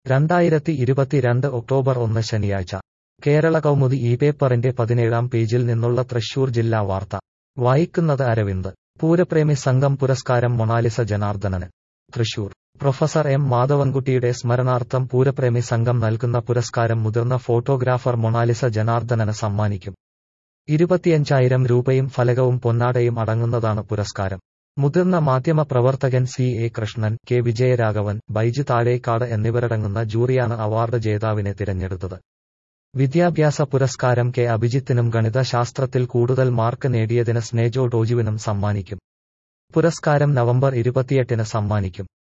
രണ്ടായിരത്തി ഇരുപത്തിരണ്ട് ഒക്ടോബർ ഒന്ന് ശനിയാഴ്ച കേരള കൗമുദി ഈ പേപ്പറിന്റെ പതിനേഴാം പേജിൽ നിന്നുള്ള തൃശൂർ ജില്ലാ വാർത്ത വായിക്കുന്നത് അരവിന്ദ് പൂരപ്രേമി സംഘം പുരസ്കാരം മൊണാലിസ ജനാർദ്ദനന് തൃശൂർ പ്രൊഫസർ എം മാധവൻകുട്ടിയുടെ സ്മരണാർത്ഥം പൂരപ്രേമി സംഘം നൽകുന്ന പുരസ്കാരം മുതിർന്ന ഫോട്ടോഗ്രാഫർ മൊണാലിസ ജനാർദ്ദനന് സമ്മാനിക്കും ഇരുപത്തിയഞ്ചായിരം രൂപയും ഫലകവും പൊന്നാടയും അടങ്ങുന്നതാണ് പുരസ്കാരം മുതിർന്ന മാധ്യമ പ്രവർത്തകൻ C A Krishnan K Vijayaraghavan Baiju Thazhekkad എന്നിവരടങ്ങുന്ന ജൂറിയാണ് അവാർഡ് ജേതാവിനെ തിരഞ്ഞെടുത്തത് വിദ്യാഭ്യാസ പുരസ്കാരം കെ അഭിജിത്തിനും ഗണിത ശാസ്ത്രത്തിൽ കൂടുതൽ മാർക്ക് നേടിയതിന് സ്നേജോ ഡോജുവിനും സമ്മാനിക്കും പുരസ്കാരം നവംബർ ഇരുപത്തിയെട്ടിന് സമ്മാനിക്കും